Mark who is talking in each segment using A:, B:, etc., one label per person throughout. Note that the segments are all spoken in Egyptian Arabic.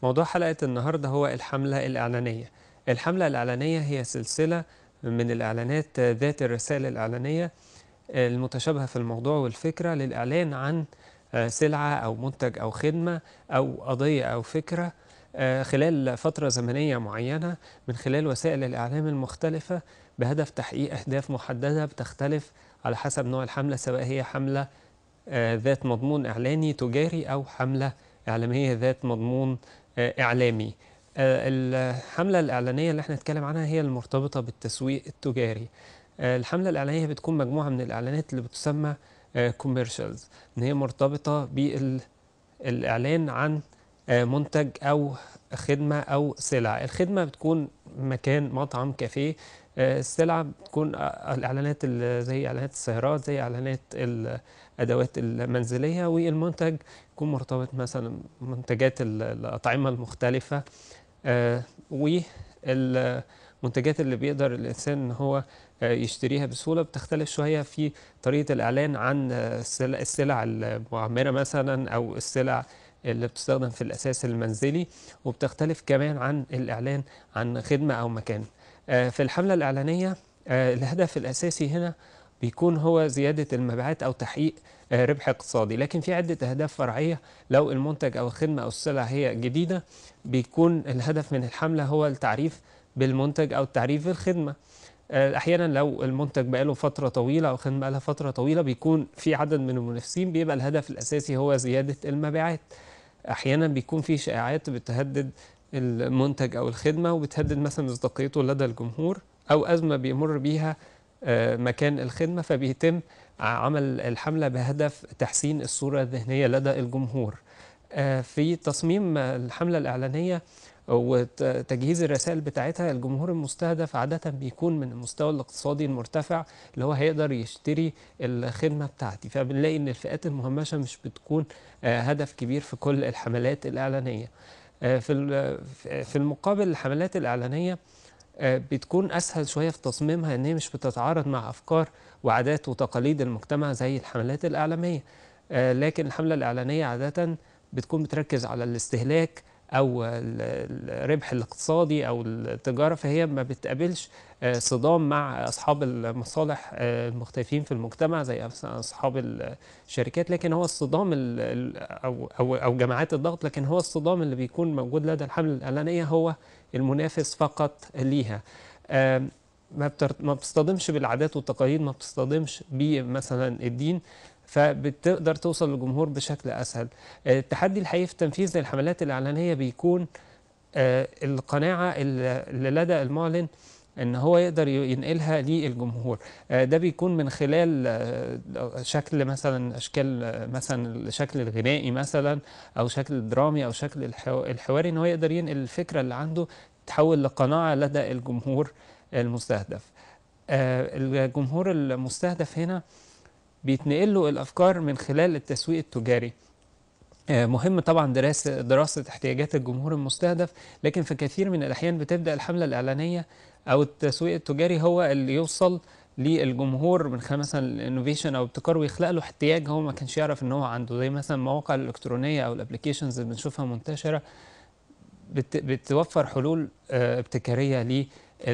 A: موضوع حلقة النهاردة هو الحملة الإعلانية الحملة الإعلانية هي سلسلة من الإعلانات ذات الرسائل الإعلانية المتشابهة في الموضوع والفكرة للإعلان عن سلعة أو منتج أو خدمة أو قضية أو فكرة خلال فترة زمنية معينة من خلال وسائل الإعلام المختلفة بهدف تحقيق أهداف محددة بتختلف على حسب نوع الحملة سواء هي حملة ذات مضمون إعلاني تجاري أو حملة إعلامية ذات مضمون إعلامي الحملة الإعلانية اللي احنا نتكلم عنها هي المرتبطة بالتسويق التجاري الحملة الإعلانية بتكون مجموعة من الإعلانات اللي بتسمى كوميرشالز إن هي مرتبطة بالإعلان عن منتج أو خدمة أو سلعة الخدمة بتكون مكان مطعم كافيه السلعة بتكون الإعلانات زي إعلانات السيارات زي إعلانات الأدوات المنزلية والمنتج يكون مرتبط مثلا منتجات الأطعمة المختلفة والمنتجات اللي بيقدر الإنسان إن هو يشتريها بسهولة بتختلف شوية في طريقة الإعلان عن السلع المعمرة مثلا أو السلع اللي بتستخدم في الأساس المنزلي وبتختلف كمان عن الإعلان عن خدمة أو مكان في الحملة الإعلانية الهدف الأساسي هنا بيكون هو زيادة المبيعات أو تحقيق ربح اقتصادي لكن في عدة أهداف فرعية لو المنتج أو الخدمة أو السلعة هي جديدة بيكون الهدف من الحملة هو التعريف بالمنتج أو التعريف بالخدمة احيانا لو المنتج بقاله فتره طويله او خدمه بقالها فتره طويله بيكون في عدد من المنافسين بيبقى الهدف الاساسي هو زياده المبيعات احيانا بيكون في شائعات بتهدد المنتج او الخدمه وبتهدد مثلا مصداقيته لدى الجمهور او ازمه بيمر بيها مكان الخدمه فبيتم عمل الحمله بهدف تحسين الصوره الذهنيه لدى الجمهور في تصميم الحمله الاعلانيه وتجهيز الرسائل بتاعتها الجمهور المستهدف عادة بيكون من المستوى الاقتصادي المرتفع اللي هو هيقدر يشتري الخدمة بتاعتي فبنلاقي ان الفئات المهمشة مش بتكون هدف كبير في كل الحملات الإعلانية في في المقابل الحملات الإعلانية بتكون أسهل شوية في تصميمها ان هي مش بتتعارض مع أفكار وعادات وتقاليد المجتمع زي الحملات الإعلامية لكن الحملة الإعلانية عادة بتكون بتركز على الاستهلاك او الربح الاقتصادي او التجاره فهي ما بتقابلش صدام مع اصحاب المصالح المختلفين في المجتمع زي اصحاب الشركات لكن هو الصدام او او او جماعات الضغط لكن هو الصدام اللي بيكون موجود لدى الحمله الاعلانيه هو المنافس فقط ليها ما ما بتصطدمش بالعادات والتقاليد ما بتصطدمش بمثلا الدين فبتقدر توصل للجمهور بشكل اسهل التحدي الحقيقي في تنفيذ الحملات الاعلانيه بيكون القناعه اللي لدى المعلن ان هو يقدر ينقلها للجمهور ده بيكون من خلال شكل مثلا اشكال مثلا الشكل الغنائي مثلا او شكل الدرامي او شكل الحواري ان هو يقدر ينقل الفكره اللي عنده تحول لقناعه لدى الجمهور المستهدف الجمهور المستهدف هنا بيتنقل له الافكار من خلال التسويق التجاري مهم طبعا دراسه دراسه احتياجات الجمهور المستهدف لكن في كثير من الاحيان بتبدا الحمله الاعلانيه او التسويق التجاري هو اللي يوصل للجمهور من خلال مثلا الانوفيشن او ابتكار ويخلق له احتياج هو ما كانش يعرف ان هو عنده زي مثلا المواقع الالكترونيه او الابلكيشنز اللي بنشوفها منتشره بت بتوفر حلول ابتكاريه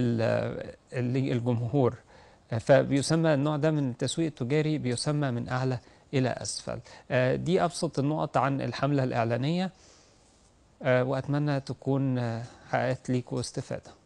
A: للجمهور فبيسمى النوع ده من التسويق التجاري بيسمى من أعلى إلى أسفل دي أبسط النقط عن الحملة الإعلانية وأتمنى تكون حققت ليكوا استفادة